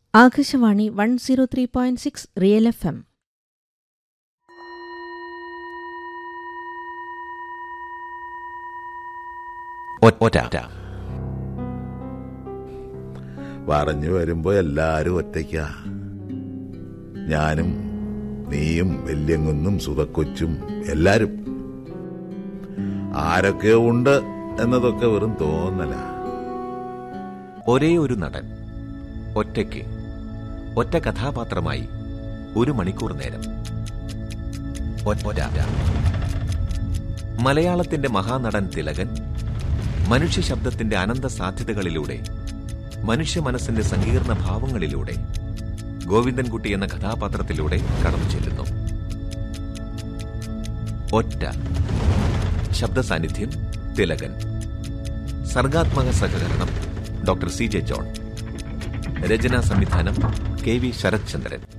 Akashvani one zero three point six real F M ഒറ്റ പറഞ്ഞു വരുമ്പോ എല്ലാരും ഒറ്റയ്ക്കാ ഞാനും നീയും വല്യങ്ങുന്നും സുതക്കൊച്ചും എല്ലാരും ആരൊക്കെയോ ഉണ്ട് എന്നതൊക്കെ വെറും തോന്നല ഒരേ ഒരു നടൻ ഒറ്റയ്ക്ക് ഒറ്റ കഥാപാത്രമായി ഒരു മണിക്കൂർ നേരം ഒറ്റ മലയാളത്തിന്റെ മഹാനടൻ തിലകൻ മനുഷ്യ ശബ്ദത്തിന്റെ അനന്ത സാധ്യതകളിലൂടെ മനുഷ്യ മനസ്സിന്റെ സങ്കീർണ ഭാവങ്ങളിലൂടെ ഗോവിന്ദൻകുട്ടി എന്ന കഥാപാത്രത്തിലൂടെ കടന്നു ചെല്ലുന്നു ഒറ്റ ശബ്ദ സാന്നിധ്യം തിലകൻ സർഗാത്മക സഹകരണം ഡോക്ടർ സി ജെ ജോൺ രചനാ സംവിധാനം കെ വി ശരത്ചന്ദ്രൻ